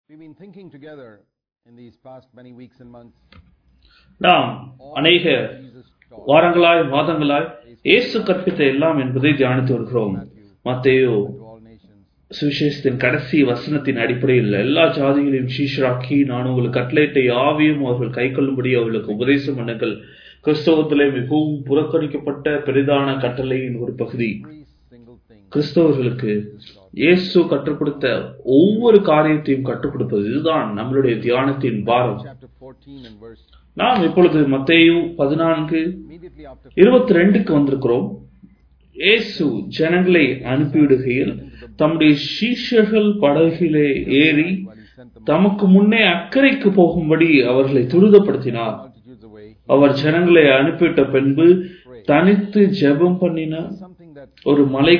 We've been thinking together in these past many weeks and months. நாம் அநேக Jesus taught வாரங்களாய் மாதங்களாய் இயேசு கற்பித்த எல்லாம் என்பதை தியானித்து வருகிறோம் மத்தேயு to all nations. சுவிசேஷத்தின் கடைசி வசனத்தின் அடிப்படையில் எல்லா ஜாதிகளையும் சீஷராக்கி நான் உங்களுக்கு கட்டளையிட்ட யாவையும் அவர்கள் கை கொள்ளும்படி அவர்களுக்கு உபதேசம் பண்ணுங்கள் கிறிஸ்தவத்திலே மிகவும் புறக்கணிக்கப்பட்ட பெரிதான கட்டளையின் ஒரு பகுதி Every single thing. கிறிஸ்தவர்களுக்கு இயேசு கற்றுக் கொடுத்த ஒவ்வொரு காரியத்தையும் கற்றுக் கொடுப்பது இதுதான் நம்மளுடைய தியானத்தின் பாரம் Chapter 14 and verse நாம் இப்பொழுது மத்தேயு பதினான்கு immediately after இருபத்தி ரெண்டுக்கு வந்திருக்கிறோம் இயேசு ஜனங்களை அனுப்பிவிடுகையில் தம்முடைய சீஷர்கள் படகிலே ஏறி while he sent the தமக்கு முன்னே அக்கறைக்கு போகும்படி அவர்களை துரிதப்படுத்தினார் multitudes away, அவர் ஜனங்களை அனுப்பிவிட்ட பின்பு தனித்து ஜெபம் பண்ணினார் something that ஒரு மலை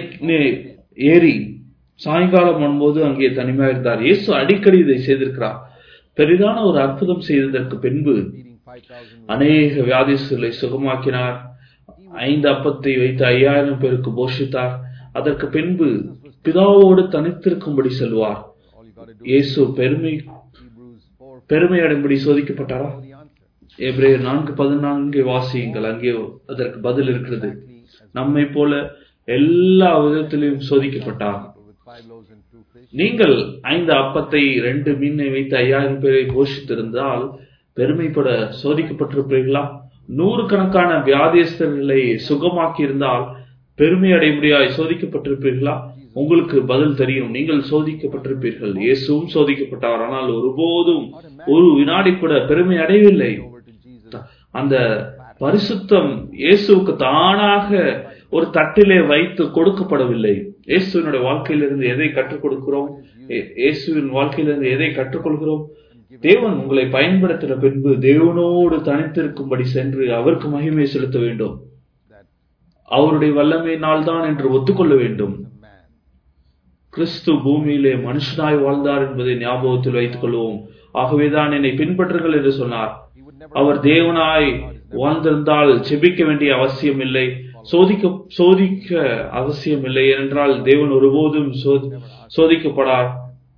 ஏறி சாயங்காலம் வரும்போது அங்கே தனிமையாக இருந்தார் இயேசு அடிக்கடி இதை செய்திருக்கிறார் பெரிதான ஒரு அற்புதம் செய்ததற்கு பின்பு feeding 5,000 அநேக வியாதிஸ்களை சுகமாக்கினார் ஐந்து அப்பத்தை வைத்து ஐயாயிரம் பேருக்கு போஷித்தார் அதற்கு பின்பு பிதாவோடு தனித்திருக்கும்படி செல்வார் all you got to do இயேசு பெருமை Hebrews 4 பெருமை அடைம்படி சோதிக்கப்பட்டாரா for the answer. எபிரேயர் நான்கு பதினான்கு வாசியுங்கள் அங்கே அதற்கு பதில் இருக்கிறது நம்மை போல எல்லா விதத்திலும் சோதிக்கப்பட்டார் People with five loaves and two fish. நீங்கள் ஐந்து அப்பத்தை ரெண்டு மீனை வைத்து ஐயாயிரம் பேரை போஷித்திருந்தால் பெருமைப்பட சோதிக்கப்பட்டிருப்பீர்களா நூறுக்கணக்கான வியாதியஸ்தர்களை சுகமாக்கி இருந்தால் பெருமை அடைமுடியாய் சோதிக்கப்பட்டிருப்பீர்களா உங்களுக்கு பதில் தெரியும் நீங்கள் சோதிக்கப்பட்டிருப்பீர்கள் இயேசுவும் சோதிக்கப்பட்டார் ஆனால் ஒருபோதும் ஒரு வினாடி கூட பெருமை அடையவில்லை Over to Jesus. அந்த பரிசுத்தம் இயேசுவுக்கு தானாக ஒரு தட்டிலே வைத்து கொடுக்கப்படவில்லை இயேசுவினுடைய வாழ்க்கையிலிருந்து எதை கற்றுக் கொடுக்கிறோம் இயே- இயேசுவின் வாழ்க்கையிலிருந்து எதை கற்றுக்கொள்கிறோம் தேவன் உங்களை பயன்படுத்தின பின்பு தேவனோடு தனித்திருக்கும்படி சென்று அவருக்கு மகிமை செலுத்த வேண்டும் That அவருடைய வல்லமையினால் தான் என்று ஒத்துக்கொள்ள வேண்டும் the man. கிறிஸ்து பூமியிலே மனுஷனாய் வாழ்ந்தார் என்பதை ஞாபகத்தில் வைத்துக் கொள்வோம் ஆகவேதான் என்னை பின்பற்றுங்கள் என்று சொன்னார் He would never அவர் தேவனாய் வாழ்ந்திருந்தால் ஜெபிக்க வேண்டிய அவசியம் இல்லை சோதிக்க சோதிக்க அவசியம் இல்லை ஏனென்றால் தேவன் ஒருபோதும் சோதி- சோதிக்கப்படார்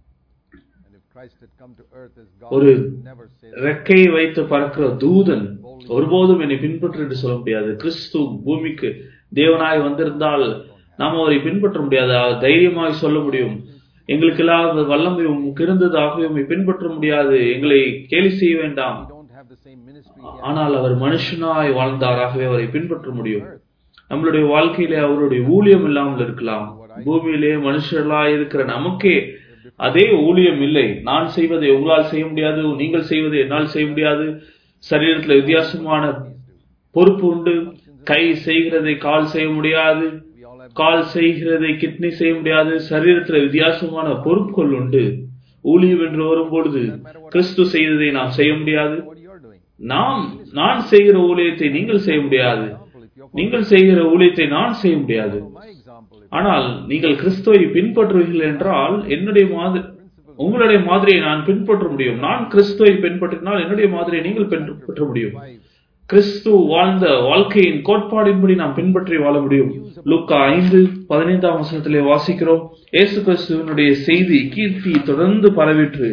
and if Christ had come to earth as God, ஒரு he would never say that. ரெக்கையை வைத்து பறக்கிற தூதன் ஒருபோதும் என்னை பின்பற்று என்று சொல்ல முடியாது கிறிஸ்து பூமிக்கு தேவனாய் வந்திருந்தால் நாம் அவரை பின்பற்ற முடியாது அவர் தைரியமாய் சொல்ல முடியும் எங்களுக்கு இல்லாத வல்லமை உமக்கு இருந்தது ஆகவே உம்மை பின்பற்ற முடியாது எங்களை கேலி செய்ய வேண்டாம் We don't have the same ministry he had. ஆனால் அவர் மனுஷனாய் வாழ்ந்தார் ஆகவே அவரை பின்பற்ற முடியும் நம்மளுடைய வாழ்க்கையிலே அவருடைய ஊழியம் இல்லாமல் இருக்கலாம் பூமியிலே மனுஷர்களாய் இருக்கிற நமக்கே அதே ஊழியம் இல்லை நான் செய்வதை உங்களால் செய்ய முடியாது நீங்கள் செய்வதை என்னால் செய்ய முடியாது சரீரத்துல வித்தியாசமான பொறுப்பு உண்டு கை செய்கிறதை கால் செய்ய முடியாது We all have கால் செய்கிறதை கிட்னி செய்ய முடியாது சரீரத்துல வித்தியாசமான பொறுப்புகள் உண்டு ஊழியம் என்று வரும்பொழுது கிறிஸ்து செய்ததை நாம் செய்ய முடியாது what you're doing. நாம் நான் செய்கிற ஊழியத்தை நீங்கள் செய்ய முடியாது Example, if you're நீங்கள் செய்கிற ஊழியத்தை நான் செய்ய முடியாது following my example, if ஆனால் நீங்கள் கிறிஸ்துவை பின்பற்றுவீர்கள் என்றால் என்னுடைய மாதிரி உங்களுடைய மாதிரியை நான் பின்பற்ற முடியும் நான் கிறிஸ்துவை பின்பற்றினால் என்னுடைய மாதிரியை நீங்கள் பின்பற்ற முடியும் five கிறிஸ்து வாழ்ந்த வாழ்க்கையின் கோட்பாடின்படி நாம் பின்பற்றி வாழ முடியும் லுக்கா ஐந்து பதினைந்தாம் வசனத்திலே வாசிக்கிறோம் இயேசு கிறிஸ்துவனுடைய செய்தி கீர்த்தி தொடர்ந்து பரவிற்று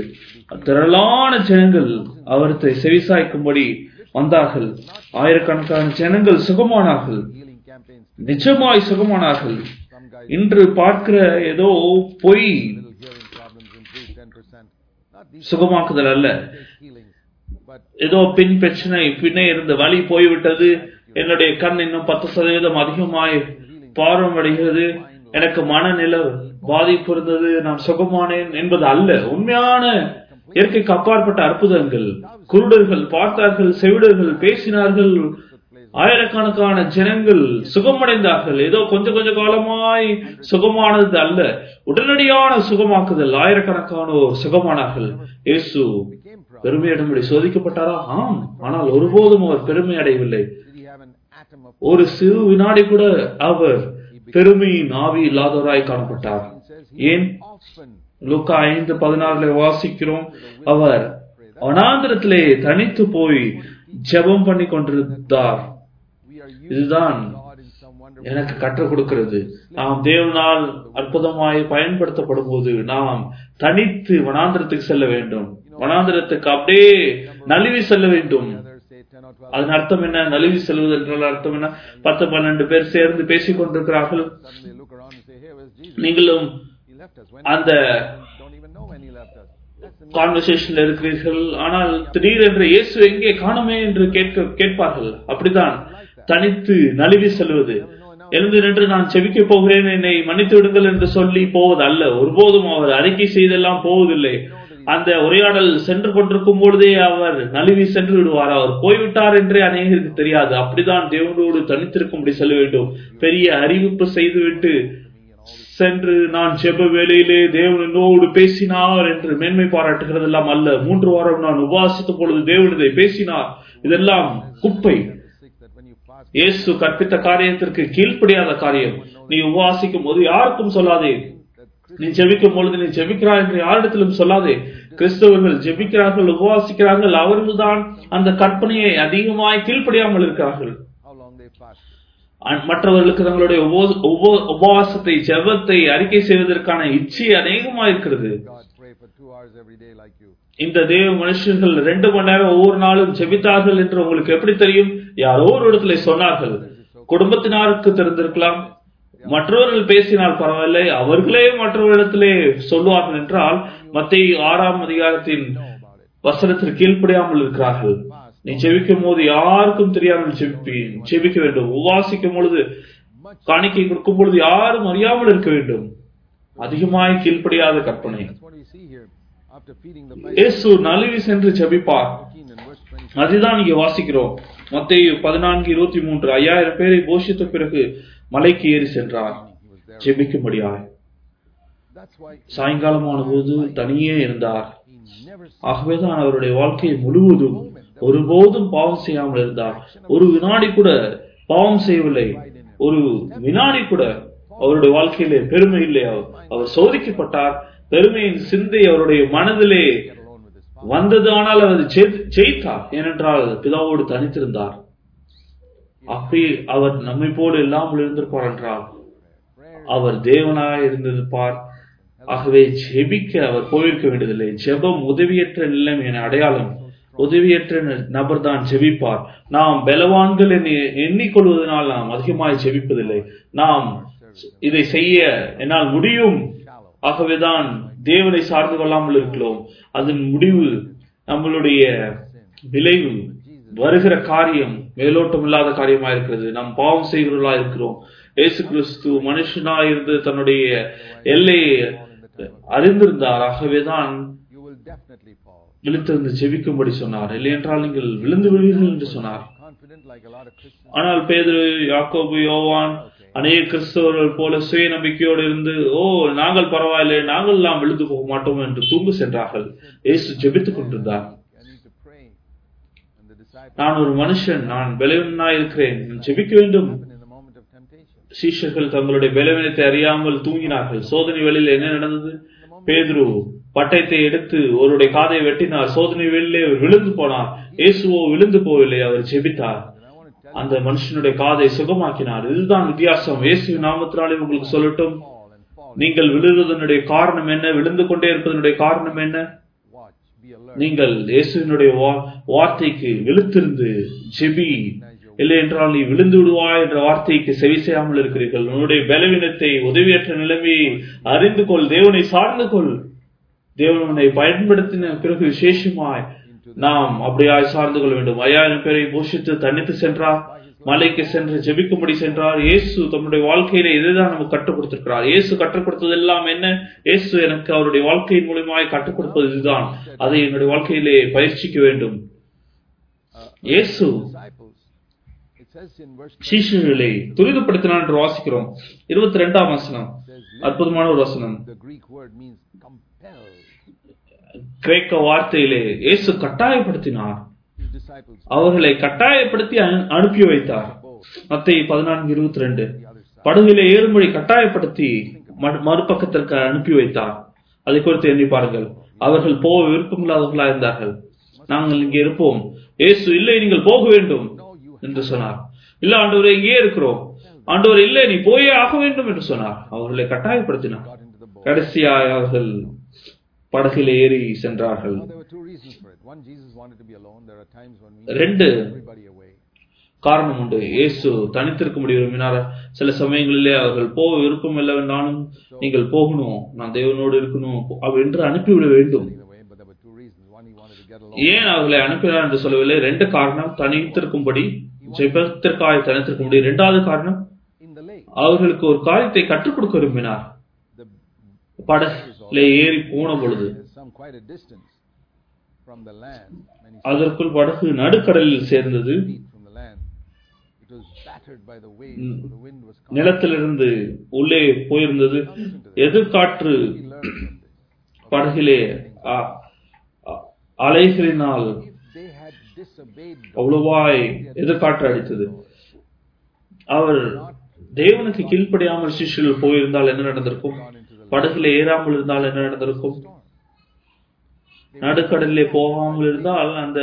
திரளான ஜனங்கள் அவர்த்தை செவிசாய்க்கும்படி வந்தார்கள் ஆயிரக்கணக்கான ஜனங்கள் சுகமானார்கள் healing campaigns, நிஜமாய் சுகமானார்கள் some guys இன்று பார்க்கிற ஏதோ பொய் little hearing problems improve 10%. Not these சுகமாக்குதல் அல்ல fake healings, but ஏதோ பின் பிரச்சனை பின்னே இருந்த வலி போய்விட்டது என்னுடைய கண் இன்னும் பத்து சதவீதம் அதிகமாய் பார்வமடைகிறது எனக்கு மனநில பாதிப்பு இருந்தது நான் சுகமானேன் என்பது அல்ல உண்மையான இயற்கைக்கு அப்பாற்பட்ட அற்புதங்கள் குருடர்கள் பார்த்தார்கள் செவிடர்கள் பேசினார்கள் ஆயிரக்கணக்கான ஜனங்கள் சுகமடைந்தார்கள் ஏதோ கொஞ்சம் கொஞ்ச காலமாய் சுகமானது அல்ல உடனடியான சுகமாக்குதல் ஆயிரக்கணக்கானோர் சுகமானார்கள் இயேசு became proud. பெருமையிடும்படி சோதிக்கப்பட்டாரா ஆம் ஆனால் ஒருபோதும் அவர் பெருமை அடையவில்லை Did he have an atom of ஒரு சிறு வினாடி கூட அவர் பெருமையின் ஆவி இல்லாதவராய் காணப்பட்டார் He says he ஏன் often லுக்கா ஐந்து பதினாறுல வாசிக்கிறோம் அவர் வனாந்திரத்திலே தனித்து போய் ஜெபம் பண்ணி கொண்டிருந்தார் we are used இதுதான் to God in some one எனக்கு கற்றுக் கொடுக்கிறது நாம் தேவனால் அற்புதமாய் பயன்படுத்தப்படும் போது நாம் தனித்து வனாந்திரத்துக்கு செல்ல வேண்டும் வனாந்திரத்துக்கு அப்படியே நழுவி செல்ல வேண்டும் Others say 10 or 12. அதன் அர்த்தம் என்ன நழுவி செல்வது என்றால் அர்த்தம் என்ன பத்து பன்னெண்டு பேர் சேர்ந்து பேசிக் கொண்டிருக்கிறார்கள் Suddenly look around and say, Hey, where's Jesus? நீங்களும் He left us. When அந்த don't even know when he left us. That's the கான்வர்சேஷன்ல இருக்கிறீர்கள் ஆனால் திடீரென்று இயேசு எங்கே காணுமே என்று கேட்க கேட்பார்கள் அப்படிதான் தனித்து நழுவி செல்வது எழுந்து நின்று நான் செபிக்க போகிறேன் என்னை மன்னித்து விடுங்கள் என்று சொல்லி போவது அல்ல ஒருபோதும் அவர் அறிக்கை செய்தெல்லாம் போவதில்லை அந்த உரையாடல் சென்று கொண்டிருக்கும் பொழுதே அவர் நழுவி சென்று விடுவார் அவர் போய்விட்டார் என்றே அநேகருக்கு தெரியாது அப்படிதான் தேவனோடு தனித்திருக்கும்படி செல்ல வேண்டும் பெரிய அறிவிப்பு செய்துவிட்டு சென்று நான் ஜெப வேளையிலே தேவன் என்னோடு பேசினார் என்று மேன்மை பாராட்டுகிறதெல்லாம் அல்ல மூன்று வாரம் நான் உபாசித்த பொழுது தேவன் இதை பேசினார் இதெல்லாம் குப்பை six that when you fast, இயேசு கற்பித்த காரியத்திற்கு கீழ்ப்படியாத காரியம் நீ உபவாசிக்கும் போது யாருக்கும் சொல்லாதே நீ ஜெபிக்கும் பொழுது நீ ஜெபிக்கிறாய் என்று யாரிடத்திலும் சொல்லாதே கிறிஸ்தவர்கள் ஜெபிக்கிறார்கள் உபவாசிக்கிறார்கள் அவர்கள்தான் அந்த கற்பனையை அதிகமாய் கீழ்ப்படியாமல் இருக்கிறார்கள் how long they fast. அ- மற்றவர்களுக்கு தங்களுடைய உபோ- உபோ- உபவாசத்தை ஜெபத்தை அறிக்கை செய்வதற்கான இச்சை அநேகமாக இருக்கிறது God pray for two hours every day like you. இந்த தேவ மனுஷர்கள் ரெண்டு மணி நேரம் ஒவ்வொரு நாளும் ஜெபித்தார்கள் என்று உங்களுக்கு எப்படி தெரியும் யாரோ ஒரு இடத்துல சொன்னார்கள் குடும்பத்தினாருக்கு தெரிந்திருக்கலாம் மற்றவர்கள் பேசினால் பரவாயில்லை அவர்களே மற்றவர்களிடத்திலே சொல்லுவார்கள் என்றால் மத்திய ஆறாம் அதிகாரத்தின் Know about it. வசனத்திற்கு கீழ்ப்படியாமல் இருக்கிறார்கள் நீ ஜெபிக்கும் போது யாருக்கும் தெரியாமல் ஜெபிப்பி ஜெபிக்க வேண்டும் உபாசிக்கும் பொழுது காணிக்கை கொடுக்கும் பொழுது யாரும் அறியாமல் இருக்க வேண்டும் அதிகமாய் கீழ்ப்படியாத கற்பனை That's what we see here. After feeding the இயேசு நழுவி சென்று ஜெபிப்பார் 14 and verse 20. அதுதான் இங்க வாசிக்கிறோம் மத்தேயு பதினான்கு இருபத்தி மூன்று ஐயாயிரம் பேரை போஷித்த பிறகு மலைக்கு ஏறி சென்றார் He was there. ஜெபிக்கும்படியாய் That's why சாயங்காலமான போது தனியே இருந்தார் he never ஆகவேதான் அவருடைய வாழ்க்கை முழுவதும் ஒருபோதும் பாவம் செய்யாமல் இருந்தார் ஒரு வினாடி கூட பாவம் செய்யவில்லை ஒரு வினாடி கூட அவருடைய வாழ்க்கையிலே பெருமை இல்லை அவர் அவர் சோதிக்கப்பட்டார் பெருமையின் சிந்தை அவருடைய மனதிலே get alone with his father. வந்தது ஆனால் அவர் ஜெயி- ஜெயித்தார் ஏனென்றால் பிதாவோடு தனித்திருந்தார் அப்படி அவர் நம்மை போல இல்லாமல் இருந்திருப்பார் என்றால் Prayer அவர் தேவனாய் இருந்திருப்பார் ஆகவே ஜெபிக்க அவர் போயிருக்க வேண்டியதில்லை ஜெபம் உதவியற்ற நிலைமை என அடையாளம் உதவியற்ற நபர் தான் ஜெபிப்பார் நாம் பலவான்கள் என்று எண்ணிக்கொள்வதனால் நாம் அதிகமாய் ஜெபிப்பதில்லை நாம் இதை செய்ய என்னால் முடியும் shallow. ஆகவேதான் தேவனை சார்ந்து கொள்ளாமல் இருக்கிறோம் அதன் முடிவு நம்மளுடைய விளைவு வருகிற காரியம் மேலோட்டம் இல்லாத காரியமா இருக்கிறது நாம் பாவம் செய்கிறவர்களா இருக்கிறோம் இயேசு கிறிஸ்து மனுஷனா இருந்து தன்னுடைய எல்லையை அறிந்திருந்தார் ஆகவேதான் You will definitely fall. விழித்திருந்து ஜெபிக்கும்படி சொன்னார் இல்லையென்றால் நீங்கள் விழுந்து விடுவீர்கள் என்று சொன்னார் Confident like a lot of Christians. ஆனால் பேதுரு யாக்கோபு யோவான் அநேக கிறிஸ்தவர்கள் போல சுய நம்பிக்கையோடு இருந்து ஓ நாங்கள் பரவாயில்லை நாங்கள் எல்லாம் விழுந்து போக மாட்டோம் என்று தூங்கு சென்றார்கள் இயேசு ஜெபித்துக் கொண்டிருந்தார் I need to pray. And the disciples நான் ஒரு மனுஷன் நான் பலவீனனாய் இருக்கிறேன் நான் ஜெபிக்க வேண்டும் happen in the moment of temptation. சீஷர்கள் தங்களுடைய பலவீனத்தை அறியாமல் தூங்கினார்கள் சோதனை வேளையில் என்ன நடந்தது பேதுரு பட்டயத்தை எடுத்து அவருடைய காதை வெட்டினார் சோதனை வேளையிலே அவர் விழுந்து போனார் இயேசுவோ விழுந்து போகவில்லை அவர் ஜெபித்தார் And I want to tell அந்த மனுஷனுடைய காதை சுகமாக்கினார் இதுதான் வித்தியாசம் இயேசு நாமத்தினாலே உங்களுக்கு சொல்லட்டும் you, fall and fall. நீங்கள் விழுவதனுடைய காரணம் என்ன விழுந்து கொண்டே இருப்பதனுடைய காரணம் என்ன Watch. Be alert. நீங்கள் இயேசுவினுடைய வா- வார்த்தைக்கு விழுத்திருந்து ஜெபி இல்லை என்றால் நீ விழுந்து விடுவாய் என்ற வார்த்தைக்கு செவி செய்யாமல் இருக்கிறீர்கள் உன்னுடைய பலவீனத்தை உதவியற்ற நிலைமையை அறிந்து கொள் தேவனை சார்ந்து கொள் தேவனை பயன்படுத்தின பிறகு விசேஷமாய் நாம் அப்படியாய் சார்ந்து கொள்ள வேண்டும் ஐயாயிரம் பேரை போஷித்து தனித்து சென்றார் மலைக்கு சென்று ஜெபிக்கும்படி சென்றார் இயேசு தம்முடைய வாழ்க்கையில இதுதான் நமக்கு கற்றுக் கொடுத்திருக்கிறார் இயேசு கற்றுக் கொடுத்தது எல்லாம் என்ன இயேசு எனக்கு அவருடைய வாழ்க்கையின் மூலியமாய் கற்றுக் கொடுப்பது இதுதான் அதை என்னுடைய வாழ்க்கையிலே பயிற்சிக்க வேண்டும் இயேசு Disciples. It says in verse 20, சீஷர்களை துரிதப்படுத்தினார் என்று வாசிக்கிறோம் இருபத்தி ரெண்டாம் வசனம் says, அற்புதமான ஒரு வசனம் the Greek word means compel கிரேக்க வார்த்தையிலே இயேசு கட்டாயப்படுத்தினார் his disciples அவர்களை கட்டாயப்படுத்தி அனு- அனுப்பி வைத்தார் both மத்திய பதினான்கு இருபத்தி ரெண்டு the other side. படகிலே ஏறும்படி கட்டாயப்படுத்தி மறு- மறுபக்கத்திற்கு அனுப்பி வைத்தார் அதை குறித்து எண்ணி பாருங்கள் அவர்கள் போக விருப்பமில்லாதவர்களா இருந்தார்கள் நாங்கள் இங்கே இருப்போம் இயேசு இல்லை நீங்கள் போக வேண்டும் No, you என்று சொன்னார் இல்ல ஆண்டவரே இங்கே இருக்கிறோம் ஆண்டவர் இல்லை நீ போயே ஆக வேண்டும் என்று சொன்னார் அவர்களை கட்டாயப்படுத்தினார் got into the boat. கடைசியாக அவர்கள் படகில் ஏறி சென்றார்கள் Now, there were two reasons for it. One, Jesus wanted to be alone. There are times when we ரெண்டு need everybody away. காரணம் உண்டு இயேசு தனித்திருக்கும்படி விரும்பினார் சில சமயங்களிலே அவர்கள் போக விருப்பம் இல்லவென்றாலும் நீங்கள் போகணும் நான் தேவனோடு இருக்கணும் அப்ப என்று அனுப்பிவிட வேண்டும் Getting away, but there were two reasons. One, he wanted to get alone. ஏன் அவர்களை அனுப்பினார் என்று சொல்லவில்லை ரெண்டு காரணம் தனித்திருக்கும்படி ஜெபத்திற்காய் தனித்திருக்கும்படி இரண்டாவது காரணம் In the lake, அவர்களுக்கு ஒரு காரியத்தை கற்றுக் கொடுக்க விரும்பினார் the படகிலே ஏறி போன பொழுது there's some quite a distance from the land. Many அதற்குள் படகு நடுக்கடலில் சேர்ந்தது feet from the land. It was battered by the waves. so the wind was coming. நிலத்திலிருந்து உள்ளே போயிருந்தது எதிர்காற்று We learned from this. படகிலே அ- அ- அலைகளினால் If they had disobeyed God, அவ்வளவாய் எதிர்காற்று அடித்தது அவர் தேவனுக்கு கீழ்ப்படியாமல் சிஷ்யர்கள் போயிருந்தால் என்ன நடந்திருக்கும் gone into the படகுல ஏறாமல் இருந்தால் என்ன நடந்திருக்கும் storm. நடுக்கடலிலே போகாமல் இருந்தால் அந்த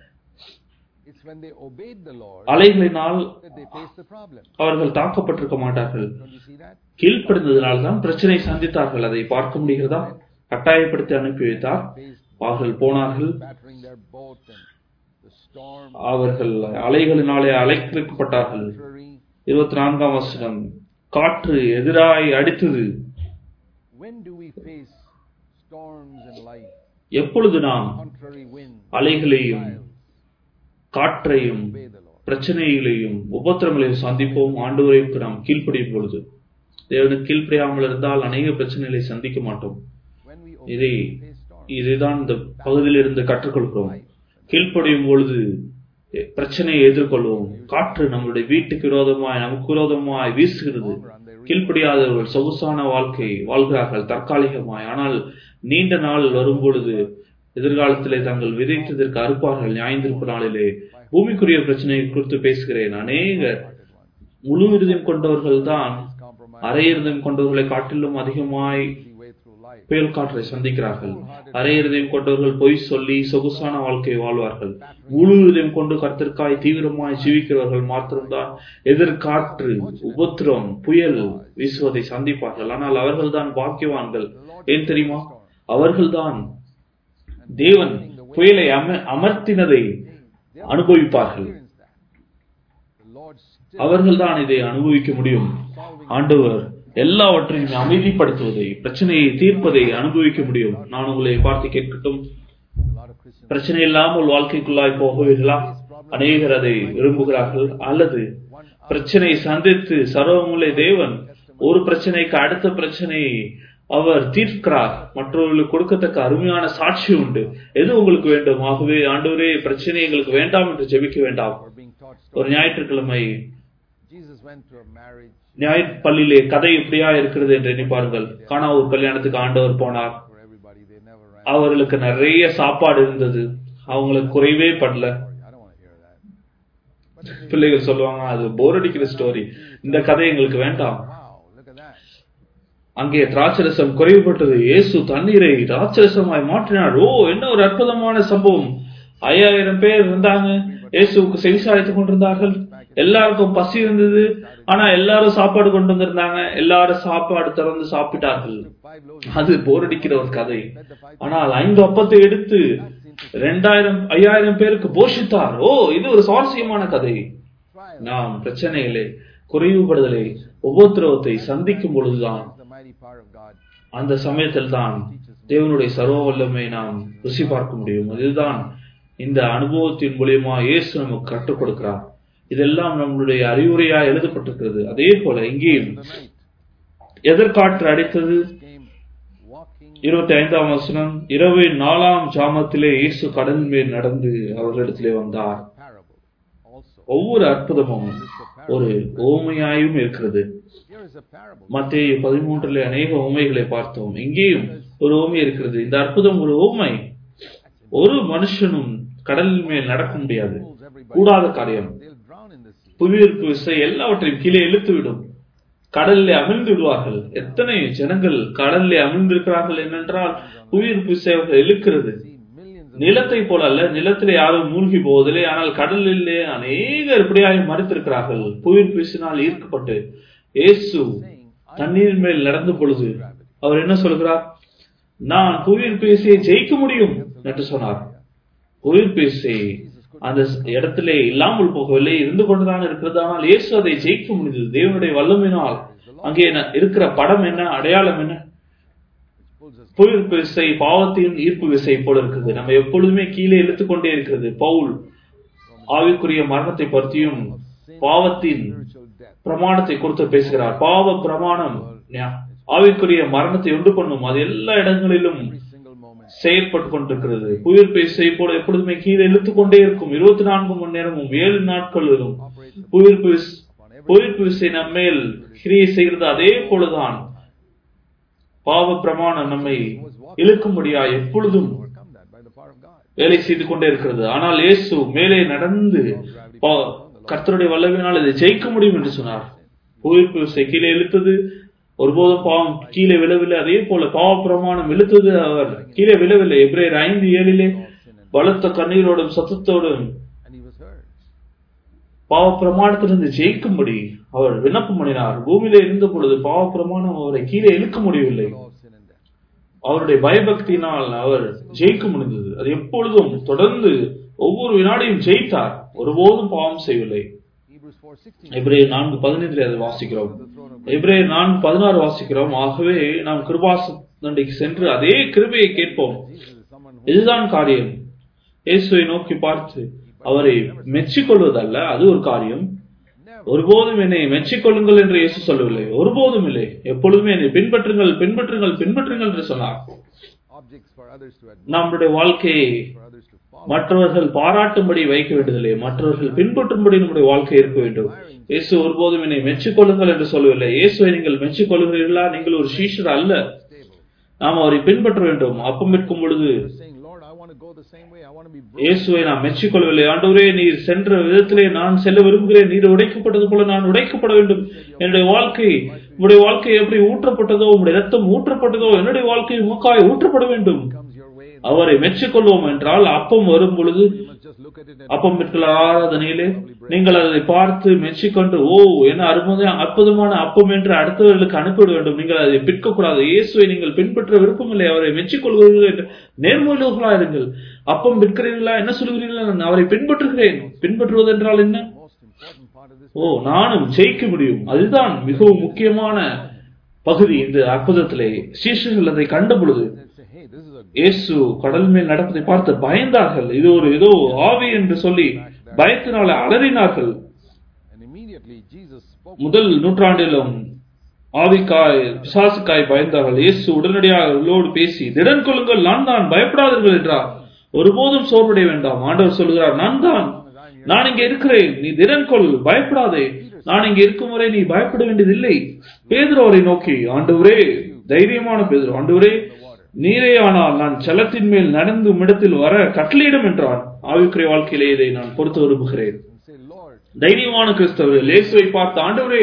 It's when they obeyed the Lord அலைகளினால் that they faced the problem. அவர்கள் தாக்கப்பட்டிருக்க மாட்டார்கள் Don't you see that? கீழ்ப்படிந்ததினால் தான் பிரச்சனை சந்தித்தார்கள் அதை பார்க்க முடிகிறதா கட்டாயப்படுத்தி அனுப்பி வைத்தார் Faced அவர்கள் போனார்கள் battering their boat and the storm, அவர்கள் அலைகளினாலே அலைக்கப்பட்டார்கள் contrary. இருபத்தி நான்காம் வசனம் காற்று எதிராய் அடித்தது When do we face storms in life? எப்பொழுது நாம் Contrary winds, அலைகளையும் trials, காற்றையும் obey the Lord. பிரச்சனைகளையும் உபத்திரங்களையும் சந்திப்போம் ஆண்டவரைக்கு நாம் கீழ்ப்படியும் பொழுது தேவனுக்கு கீழ்ப்படியாமல் இருந்தால் அநேக பிரச்சனைகளை சந்திக்க மாட்டோம் When we இதை obey, we face storms. இதைதான் இந்த பகுதியில் இருந்து கற்றுக்கொள்கிறோம் கீழ்ப்படியும் பொழுது பிரச்சனையை எதிர்கொள்வோம் காற்று நம்முடைய வீட்டுக்கு விரோதமாய் நமக்கு விரோதமாய் வீசுகிறது கீழ்ப்படியாதவர்கள் சொகுசான வாழ்க்கை வாழ்கிறார்கள் தற்காலிகமாய் ஆனால் நீண்ட நாள் வரும் பொழுது எதிர்காலத்திலே தாங்கள் விதைத்ததற்கு அறுப்பார்கள் நியாயந்திருப்பு நாளிலே பூமிக்குரிய பிரச்சனை குறித்து பேசுகிறேன் அநேகர் முழு இருதயம் கொண்டவர்கள் தான் Compromise அரை இருதயம் கொண்டவர்களை காட்டிலும் அதிகமாய் easy way through life. புயல் காற்றை சந்திக்கிறார்கள் அரை இருதயம் கொண்டவர்கள் பொய் சொல்லி சொகுசான வாழ்க்கையை வாழ்வார்கள் முழு இதயம் கொண்டு கர்த்தர்க்காய் தீவிரமாய் ஜீவிக்கிறவர்கள் மாத்திரம்தான் எதிர்காற்று உபத்திரம் புயல் வீசுவதை சந்திப்பார்கள் ஆனால் அவர்கள்தான் பாக்கியவான்கள் ஏன் தெரியுமா அவர்கள்தான் தேவன் புயலை அம அமர்த்தினதை அனுபவிப்பார்கள் Experience that. The Lord still அவர்கள்தான் இதை அனுபவிக்க முடியும் ஆண்டவர் எல்லாவற்றையும் அமைதிப்படுத்துவதை பிரச்சனையை தீர்ப்பதை அனுபவிக்க முடியும் நான் உங்களை பார்த்து கேட்கட்டும் a lot of Christians பிரச்சனை இல்லாமல் வாழ்க்கைக்குள்ளாய் போகுவீர்களா அநேகர் அதை விரும்புகிறார்கள் அல்லது பிரச்சனையை சந்தித்து சர்வமுள்ள தேவன் ஒரு பிரச்சனைக்கு அடுத்த பிரச்சனையை அவர் தீர்க்கிறார் மற்றவர்களுக்கு கொடுக்கத்தக்க அருமையான சாட்சி உண்டு எது உங்களுக்கு வேண்டும் ஆகவே ஆண்டவரே பிரச்சனை எங்களுக்கு வேண்டாம் என்று ஜெபிக்க வேண்டாம் are being taught stories. ஒரு ஞாயிற்றுக்கிழமை Jesus went to a marriage ஞாயிறு பள்ளியிலே கதை இப்படியா இருக்கிறது என்று எண்ணிப்பாருங்கள் காணா ஒரு கல்யாணத்துக்கு ஆண்டவர் போனார் for everybody. They never ran. அவர்களுக்கு நிறைய சாப்பாடு இருந்தது அவங்களுக்கு குறைவே படல I don't want to hear that. But it is- பிள்ளைகள் சொல்லுவாங்க அது போர் அடிக்கிற ஸ்டோரி இந்த கதை எங்களுக்கு வேண்டாம் wow, look at that. அங்கே திராட்சரசம் குறைவுபட்டது இயேசு தண்ணீரை திராட்சரசமாய் மாற்றினார் ஓ என்ன ஒரு அற்புதமான சம்பவம் ஐயாயிரம் பேர் இருந்தாங்க இயேசுவுக்கு செவிசாய்த்துக் கொண்டிருந்தார்கள் எல்லாருக்கும் பசி இருந்தது ஆனா எல்லாரும் சாப்பாடு கொண்டு வந்திருந்தாங்க எல்லாரும் சாப்பாடு திறந்து சாப்பிட்டார்கள் Five loaves. அது போர் அடிக்கிற ஒரு கதை Fed the five. ஆனால் ஐந்து அப்பத்தை எடுத்து ரெண்டாயிரம் ஐயாயிரம் பேருக்கு போஷித்தார் ஓ இது ஒரு சுவாரஸ்யமான கதை Trial. நாம் பிரச்சனைகளை குறைவுபடுதலை உபத்திரவத்தை சந்திக்கும் பொழுதுதான் Is the mighty power of God. அந்த சமயத்தில் தான் தேவனுடைய சர்வ வல்லமை நாம் ருசி பார்க்க முடியும் இதுதான் இந்த அனுபவத்தின் மூலியமா இயேசு நமக்கு கற்றுக் கொடுக்கிறார் இதெல்லாம் நம்மளுடைய அறிவுரையா எழுதப்பட்டிருக்கிறது அதே போல இங்கேயும் The night எதிர்காற்று அடித்தது came walking இருபத்தி ஐந்தாம் வசனம் இரவின் நாலாம் ஜாமத்திலே இயேசு கடல் மேல் நடந்து அவர்களிடத்திலே வந்தார் parable also. ஒவ்வொரு அற்புதமும் ஒரு ஓமையாயும் இருக்கிறது Here is a parable. மத்திய பதிமூன்றிலே அநேக ஓமைகளை பார்த்தோம் இங்கேயும் ஒரு ஓமை இருக்கிறது இந்த அற்புதம் ஒரு ஓமை ஒரு மனுஷனும் கடலின் மேல் நடக்க முடியாது Fools everybody. கூடாத காரியம் They'll drown in the sea. புவியீர்ப்பு விசை எல்லாவற்றையும் கீழே இழுத்து விடும் கடலிலே அமிழ்ந்து விடுவார்கள் எத்தனை ஜனங்கள் கடலிலே அமிழ்ந்திருக்கிறார்கள் என்னென்றால் புவியீர்ப்பு விசை அவர்கள் இழுக்கிறது See millions நிலத்தை போல அல்ல நிலத்திலே யாரும் மூழ்கி போவதில்லை ஆனால் கடலிலே அநேகர் இப்படியாய் மறித்திருக்கிறார்கள் புயல் பேசினால் ஈர்க்கப்பட்டு இயேசு தண்ணீர் மேல் நடந்த பொழுது அவர் என்ன சொல்கிறார் நான் புயல் பேசியை ஜெயிக்க முடியும் என்று சொன்னார் புயல் பேசி அந்த இடத்திலே இல்லாமல் போகவில்லை இருந்து கொண்டுதான் இருக்கிறது ஆனால் இயேசு அதை ஜெயிக்க முடிந்தது தேவனுடைய வல்லமையினால் அங்கே என்ன- இருக்கிற படம் என்ன அடையாளம் என்ன pulls us புயல் விசை பாவத்தின் ஈர்ப்பு விசை போல இருக்குது நம்ம எப்பொழுதுமே கீழே இழுத்துக் கொண்டே இருக்கிறது பவுல் ஆவிக்குரிய மரணத்தை பற்றியும் பாவத்தின் spiritual death. பிரமாணத்தை குறித்து பேசுகிறார் பாவ பிரமாணம் ஞா- ஆவிக்குரிய மரணத்தை உண்டு பண்ணும் அது எல்லா இடங்களிலும் Every single moment. செயல்பட்டு கொண்டிருக்கிறது புயல் பேசை போல எப்பொழுதுமே கீழே இழுத்துக் கொண்டே இருக்கும் இருபத்தி நான்கு மணி நேரமும் ஏழு நாட்களிலும் Operates புயல் பேஸ் புயல் விசை நம்மேல் கிரியை செய்கிறது அதே போலதான் பாவ பிரமாணம் நம்மை இழுக்கும்படியா எப்பொழுதும் overcome that by the power of God. வேலை செய்து கொண்டே இருக்கிறது ஆனால் இயேசு மேலே நடந்து பா- கர்த்தருடைய வல்லவினால் இதை ஜெயிக்க முடியும் என்று சொன்னார் புயல் விசை கீழே இழுத்தது ஒருபோதும் பாவம் கீழே விழவில்லை அதே போல பாவ பிரமாணம் இழுத்தது அவர் கீழே விழவில்லை எப்ரேயர் ஐந்து ஏழிலே பலத்த கண்ணீரோடும் சத்தத்தோடும் And he was heard. பாவ பிரமாணத்திலிருந்து ஜெயிக்கும்படி அவர் விண்ணப்பம் பண்ணினார் பூமியிலே இருந்த பொழுது பாவ பிரமாணம் அவரை கீழே இழுக்க முடியவில்லை Law of sin and death. அவருடைய பயபக்தியினால் அவர் ஜெயிக்க முடிந்தது அது எப்பொழுதும் தொடர்ந்து ஒவ்வொரு வினாடியும் ஜெயித்தார் ஒருபோதும் பாவம் செய்யவில்லை Hebrews 4:16. எபிரேயர் நான்கு பதினைந்தில் அதை வாசிக்கிறோம் எபிரேயர் நான்கு பதினாறு வாசிக்கிறோம் ஆகவே நாம் கிருபாசண்டைக்கு சென்று அதே கிருபையை கேட்போம் Jesus is someone who இதுதான் காரியம் இயேசுவை நோக்கி பார்த்து அவரை மெச்சிக்கொள்வதல்ல அது ஒரு காரியம் never ஒருபோதும் என்னை மெச்சிக்கொள்ளுங்கள் என்று இயேசு சொல்லவில்லை ஒருபோதும் இல்லை எப்பொழுதுமே என்னை பின்பற்றுங்கள் பின்பற்றுங்கள் பின்பற்றுங்கள் என்று சொன்னார் objects for others to admire, நம்முடைய வாழ்க்கையை for others to follow. மற்றவர்கள் பாராட்டும்படி வைக்க வேண்டியதில்லை மற்றவர்கள் பின்பற்றும்படி நம்முடைய வாழ்க்கை இருக்க வேண்டும் இயேசு ஒருபோதும் என்னை மெச்சிக்கொள்ளுங்கள் என்று சொல்லவில்லை இயேசுவை நீங்கள் மெச்சிக்கொள்கிறீர்களா நீங்கள் ஒரு சீஷர் அல்ல Stable. நாம் அவரை பின்பற்ற வேண்டும் அப்பம் விற்கும் பொழுது You're saying, Lord, I want to go the same way. I want to be broken. இயேசுவை நான் மெச்சிக்கொள்ளவில்லை ஆண்டவரே நீர் சென்ற விதத்திலே நான் செல்ல விரும்புகிறேன் நீர் உடைக்கப்பட்டது போல நான் உடைக்கப்பட வேண்டும் என்னுடைய வாழ்க்கை உங்களுடைய வாழ்க்கை எப்படி ஊற்றப்பட்டதோ உங்களுடைய ரத்தம் ஊற்றப்பட்டதோ என்னுடைய வாழ்க்கை உமக்காய் ஊற்றப்பட வேண்டும் comes your way. அவரை மெச்சிக்கொள்வோம் என்றால் அப்பம் வரும் பொழுது You must just look at it and அப்பம் விற்கிற ஆராதனையிலே நீங்கள் அதை பார்த்து மெச்சிக்கொண்டு ஓ என்ன அற்புத அற்புதமான அப்பம் என்று அடுத்தவர்களுக்கு அனுப்பிவிட வேண்டும் நீங்கள் அதை பிற்கக்கூடாது இயேசுவை நீங்கள் பின்பற்ற விருப்பமில்லை அவரை மெச்சிக்கொள்வீர்கள் என்று நேர்மையுள்ளவர்களா இருங்கள் அப்பம் விற்கிறீர்களா என்ன சொல்கிறீர்களா நான் அவரை பின்பற்றுகிறேன் பின்பற்றுவது என்றால் என்ன most important part of this ஓ நானும் ஜெயிக்க முடியும் அதுதான் மிகவும் முக்கியமான பகுதி இந்த அற்புதத்திலே சீஷர்கள் அதை கண்ட பொழுது and say, hey, this is a இயேசு கடல் மேல் நடப்பதை பார்த்து பயந்தார்கள் இது ஒரு ஏதோ ஆவி என்று சொல்லி பயத்தினால அலறினார்கள் and immediately Jesus spoke முதல் நூற்றாண்டிலும் ஆவிக்காய் பிசாசுக்காய் பயந்தார்கள் இயேசு உடனடியாக அவர்களோடு பேசி திடன் கொள்ளுங்கள் நான் தான் பயப்படாதீர்கள் என்றார் ஒருபோதும் சோர்வடைய வேண்டாம் ஆண்டவர் சொல்கிறார் நான் தான் நான் இங்கே இருக்கிறேன் நீ திடன் கொள் பயப்படாதே நான் இங்கே இருக்கும் வரை நீ பயப்பட வேண்டியதில்லை பேதுரு அவரை நோக்கி ஆண்டவரே தைரியமான பேதுரு ஆண்டவரே நீரே ஆனால் நான் செலத்தின் மேல் நடந்து உம்மிடத்தில் வர கட்டளையிடும் என்றான் ஆவிக்குரிய வாழ்க்கையிலே இதை நான் பொறுத்து விரும்புகிறேன் and say, Lord, தைரியமான கிறிஸ்தவர் இயேசுவை பார்த்த ஆண்டவரே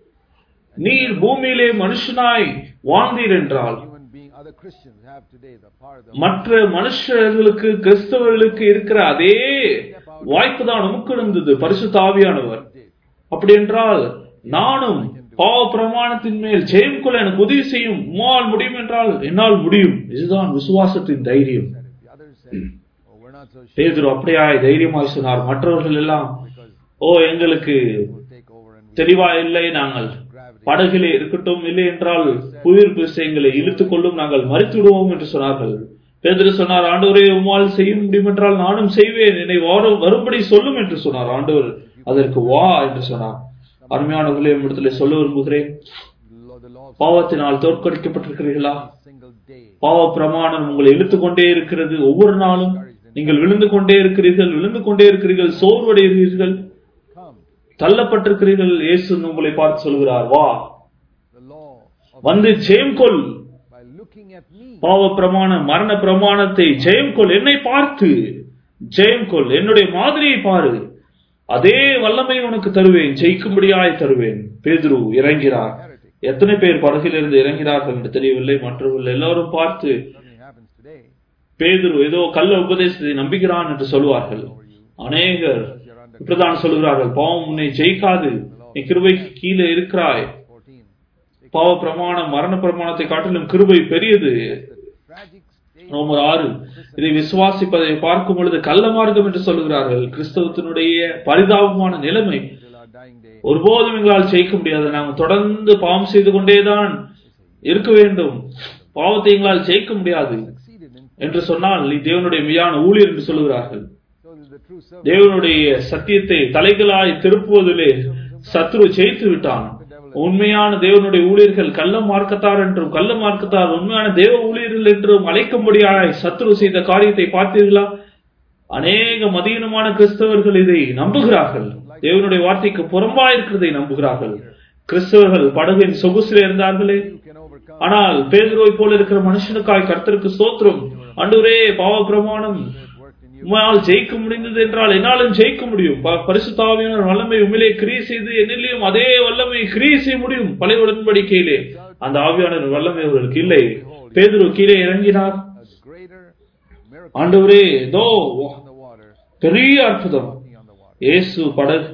நீர் பூமியிலே மனுஷனாய் வாழ்ந்தீர் என்றால் human being, other Christians have today the power, the மற்ற மனுஷர்களுக்கு கிறிஸ்தவர்களுக்கு இருக்கிற அதே வாய்ப்பு தான் நமக்கு இருந்தது பரிசுத்த ஆவியானவர் did. அப்படி என்றால் நானும் பாவ பிரமாணத்தின் மேல் ஜெயம் கொள்ள எனக்கு உதவி செய்யும் உம்மால் முடியும் என்றால் என்னால் முடியும் இதுதான் விசுவாசத்தின் தைரியம் Said it. The others said, oh, we're not so sure பேதுரு அப்படியாய் தைரியமாய் சொன்னார் மற்றவர்கள் எல்லாம் because ஓ எங்களுக்கு we'll take over and we தெளிவா இல்லை நாங்கள் gravity. படகிலே இருக்கட்டும் இல்லை என்றால் புயல் விஷயங்களை இழுத்துக் கொள்ளும் நாங்கள் மறித்து விடுவோம் என்று சொன்னார்கள் பேதுரு சொன்னார் ஆண்டவரே உம்மால் செய்ய முடியும் என்றால் நானும் செய்வேன் என்னை வாரும் வரும்படி சொல்லும் என்று சொன்னார் ஆண்டவர் அதற்கு வா என்று சொன்னார் அருமையானவர்களே இடத்துல சொல்ல விரும்புகிறேன் Law- The law of பாவத்தினால் தோற்கடிக்கப்பட்டிருக்கிறீர்களா every single day. பாவ பிரமாணம் உங்களை இழுத்துக் கொண்டே இருக்கிறது ஒவ்வொரு நாளும் நீங்கள் விழுந்து கொண்டே இருக்கிறீர்கள் விழுந்து கொண்டே இருக்கிறீர்கள் சோர்வடைகிறீர்கள் Come. தள்ளப்பட்டிருக்கிறீர்கள் இயேசு உங்களை பார்த்து சொல்கிறார் வா The law of வந்து ஜெயம் கொள் by looking at me. பாவ பிரமாணம் மரண பிரமாணத்தை ஜெயம் கொள் என்னை பார்த்து ஜெயம் கொள் என்னுடைய மாதிரியை பாரு அதே வல்லமை உனக்கு தருவேன் ஜெயிக்கும்படியாய் தருவேன் பேதுரு இறங்கிறார் எத்தனை பேர் படகிலிருந்து இறங்கிறார்கள் என்று தெரியவில்லை மற்றவர்கள் எல்லாரும் பார்த்து Something happens today. பேதுரு ஏதோ கள்ள உபதேசத்தை நம்புகிறான் என்று சொல்லுவார்கள் அநேகர் இப்படிதான் சொல்லுகிறார்கள் பாவம் உன்னை ஜெயிக்காது நீ கிருபைக்கு கீழே இருக்கிறாய் 14. பாவ பிரமாணம் மரண பிரமாணத்தை காட்டிலும் கிருபை பெரியது Tragic state ரோமர் ஆறு இதை விசுவாசிப்பதை பார்க்கும் பொழுது கள்ள மார்க்கம் என்று சொல்லுகிறார்கள் கிறிஸ்தவத்தினுடைய பரிதாபமான நிலைமை till our dying day. ஒருபோதும் எங்களால் ஜெயிக்க முடியாது நாம் தொடர்ந்து பாவம் செய்து கொண்டேதான் இருக்க வேண்டும் பாவத்தை எங்களால் ஜெயிக்க முடியாது Succeeded in என்று சொன்னால் நீ தேவனுடைய மெய்யான ஊழியர் என்று சொல்லுகிறார்கள் so that the true servant தேவனுடைய சத்தியத்தை தலைகளாய் திருப்புவதிலே சத்ரு ஜெயித்து விட்டான் உண்மையான தேவனுடைய ஊழியர்கள் கள்ள மார்க்கத்தார் என்றும் கள்ள மார்க்கத்தார் உண்மையான தேவ ஊழியர்கள் என்றும் அழைக்கும்படியாய் சத்ரு செய்த காரியத்தை பார்த்தீர்களா அநேக மதியனமான கிறிஸ்தவர்கள் இதை நம்புகிறார்கள் தேவனுடைய வார்த்தைக்கு புறம்பாய் இருக்கிறதை நம்புகிறார்கள் கிறிஸ்தவர்கள் படகின் சொகுசிலே இருந்தார்களே you can overcome ஆனால் பேதுருவை போல இருக்கிற மனுஷனுக்காய் கர்த்தருக்கு ஸ்தோத்திரம் ஆண்டவரே பாவ பிரமாணம் worked in you. உம்மால் ஜெயிக்க முடிந்தது என்றால் என்னாலும் ஜெயிக்க முடியும் ப- பரிசுத்தாவியான வல்லமை உண்மையிலே கிரியை செய்து என்னிலையும் அதே வல்லமை கிரியை செய்ய முடியும் பழைய உடன்படிக்கையிலே அந்த ஆவியான வல்லமை அவர்களுக்கு இல்லை பேதுரு கீழே இறங்கினார் A greater miracle ஆண்டவரே இதோ on the water, பெரிய அற்புதம் walking on the water. இயேசு படகு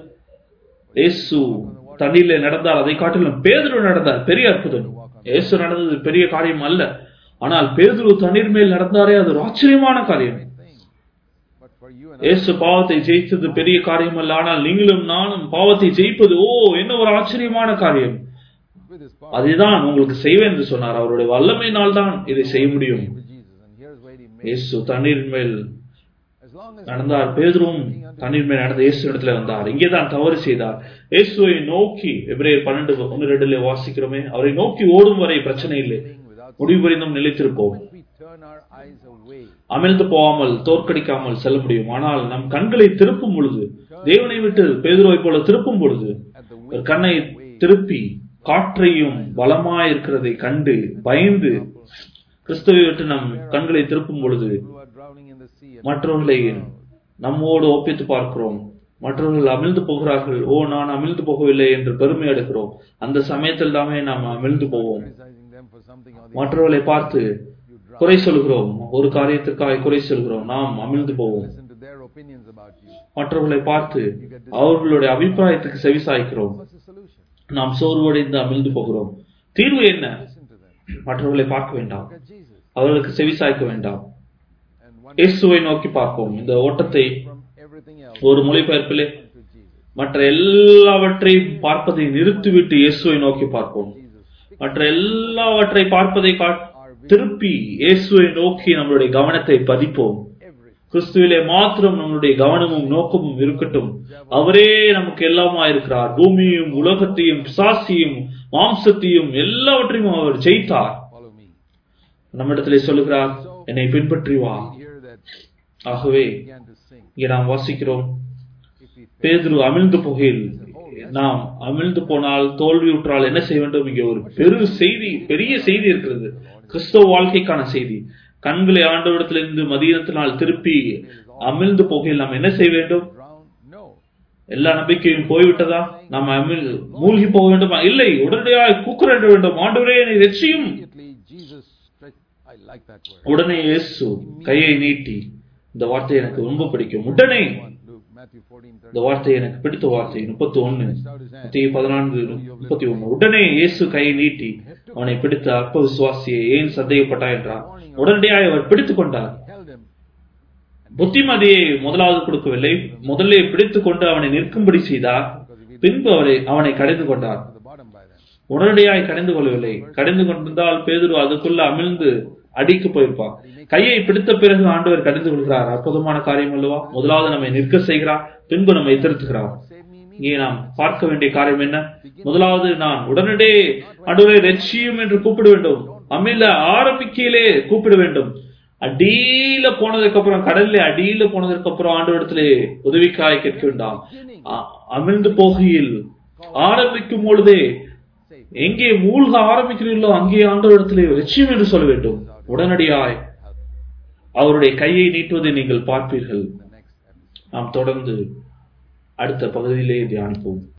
இயேசு தண்ணீரிலே நடந்தார் அதை காட்டிலும் பேதுரு நடந்தார் பெரிய அற்புதம் இயேசு நடந்தது பெரிய காரியம் அல்ல ஆனால் பேதுரு தண்ணீர் மேல் நடந்தாரே அது ஒரு ஆச்சரியமான காரியம் Thing. But for you and இயேசு பாவத்தை ஜெயித்தது பெரிய காரியம் அல்ல ஆனால் நீங்களும் நானும் பாவத்தை ஜெயிப்பது ஓ என்ன ஒரு ஆச்சரியமான காரியம் I, with his power, அதுதான் உங்களுக்கு செய்வேன் என்று சொன்னார் அவருடைய வல்லமையினால் தான் இதை செய்ய முடியும் with Jesus. And here's where he made இயேசு தண்ணீர் மேல் as long as நடந்தார் பேதுரும் தண்ணீர் மேல் நடந்த இயேசு இடத்துல வந்தார் இங்கேதான் தவறு செய்தார் இயேசுவை நோக்கி எபிரேயர் பன்னெண்டு ஒன்று ரெண்டுல வாசிக்கிறோமே அவரை நோக்கி ஓடும் வரை பிரச்சனை இல்லை thing without முடிவு வரைந்தும் நிலைத்திருப்போம் we turn our eyes away. அமிழ்ந்து போகாமல் தோற்கடிக்காமல் செல்ல முடியும் ஆனால் நம் கண்களை திருப்பும் பொழுது தேவனை விட்டு பேதுருவை போல திருப்பும் பொழுது At the ஒரு கண்ணை திருப்பி காற்றையும் பலமாயிருக்கிறதை கண்டு பயந்து கிறிஸ்துவை விட்டு நம் கண்களை திருப்பும் பொழுது who are drowning in the sea and மற்றவர்களை நம்மோடு ஒப்பித்து பார்க்கிறோம் மற்றவர்கள் அமிழ்ந்து போகிறார்கள் ஓ நான் அமிழ்ந்து போகவில்லை என்று பெருமை எடுக்கிறோம் அந்த சமயத்தில் தாமே நாம் அமிழ்ந்து போவோம் criticizing them for something or the மற்றவர்களை பார்த்து குறை சொல்கிறோம் ஒரு காரியத்திற்காக குறை சொல்கிறோம் நாம் அமிழ்ந்து போவோம் listen to their opinions about you. மற்றவர்களை பார்த்து அவர்களுடைய அபிப்பிராயத்துக்கு செவிசாய்க்கிறோம் What's the solution? நாம் சோர்வடைந்து அமிழ்ந்து போகிறோம் தீர்வு என்ன Listen to them. மற்றவர்களை பார்க்க வேண்டாம் Look at Jesus. அவர்களுக்கு செவிசாய்க்க வேண்டாம் And one இயேசுவை நோக்கி பார்ப்போம் இந்த ஓட்டத்தை from everything else ஒரு மொழிபெயர்ப்பிலே to Jesus. மற்ற எல்லாவற்றையும் பார்ப்பதை நிறுத்திவிட்டு இயேசுவை நோக்கி பார்ப்போம் Jesus. மற்ற எல்லாவற்றை பார்ப்பதை காட்- திருப்பி இயேசுவை நோக்கி நம்மளுடைய கவனத்தை பதிப்போம் Every கிறிஸ்துவிலே மாத்திரம் நம்மளுடைய கவனமும் நோக்கமும் இருக்கட்டும் அவரே நமக்கு எல்லாமா இருக்கிறார் பூமியையும் உலகத்தையும் பிசாசியும் மாம்சத்தையும் எல்லாவற்றையும் அவர் ஜெயித்தார் follow me. நம்மிடத்திலே சொல்லுகிறார் என்னை பின்பற்றி வா Read here that ஆகவே began to sing. இங்கே நாம் வாசிக்கிறோம் If we fail, பேதுரு அமிழ்ந்து போகையில் நாம் அமிழ்ந்து போனால் தோல்வியுற்றால் என்ன செய்ய வேண்டும் இங்கே ஒரு பெரு செய்தி பெரிய செய்தி இருக்கிறது கிறிஸ்தவ வாழ்க்கைக்கான செய்தி கண்களை ஆண்டவரிடத்திலிருந்து மதியத்தினால் திருப்பி அமிழ்ந்து போகையில் நாம் என்ன செய்ய வேண்டும் drown? No. எல்லா நம்பிக்கையும் போய்விட்டதா நாம் அமிழ் மூழ்கி போக வேண்டுமா இல்லை உடனடியாக கூக்குரலிட வேண்டும் ஆண்டவரே என்னை ரட்சியும் Immediately Jesus stretched. I like that word. உடனே இயேசு கையை நீட்டி இந்த வார்த்தை எனக்கு ரொம்ப பிடிக்கும் உடனே One, Luke, Matthew 14, இந்த வார்த்தை எனக்கு பிடித்த வார்த்தை முப்பத்தி ஒன்னு stretched out his hand. மத்திய பதினான்கு முப்பத்தி ஒண்ணு உடனே இயேசு கையை நீட்டி அவனை பிடித்த அற்ப விசுவாசியை ஏன் சந்தேகப்பட்டாய் என்றார் உடனடியாக அவர் பிடித்துக் கொண்டார் Held him. புத்திமதியை முதலாவது கொடுக்கவில்லை முதல்ல பிடித்துக் கொண்டு அவனை நிற்கும்படி செய்தார் பின்பு அவரை அவனை கடைந்து கொண்டார் To the bottom by then. உடனடியாய் கடைந்து கொள்ளவில்லை கடைந்து கொண்டிருந்தால் பேதுரு அதுக்குள்ள அமிழ்ந்து அடிக்கு போயிருப்பான் கையை பிடித்த பிறகு ஆண்டவர் கடைந்து கொள்கிறார் அற்புதமான காரியம் அல்லவா முதலாவது நம்மை நிற்க செய்கிறார் பின்பு நம்மை திருத்துகிறார் Save me, me. இங்கே நாம் பார்க்க வேண்டிய காரியம் என்ன முதலாவது நான் உடனடியே ஆண்டவரை ரட்சியும் என்று கூப்பிட வேண்டும் அமில ஆரம்பிக்கையிலே கூப்பிட வேண்டும் அடியில போனதுக்கு அப்புறம் கடல்ல அடியில போனதுக்கு அப்புறம் ஆண்டவரிடத்திலே உதவிக்காய் கேட்க வேண்டாம் அ- அமிழ்ந்து போகையில் ஆரம்பிக்கும் பொழுதே எங்கே மூழ்க ஆரம்பிக்கிறீர்களோ அங்கே ஆண்டவரிடத்திலே ரட்சியம் என்று சொல்ல வேண்டும் உடனடியாய் அவருடைய கையை நீட்டுவதை நீங்கள் பார்ப்பீர்கள் The next episode. நாம் தொடர்ந்து அடுத்த பகுதியிலே தியானிப்போம்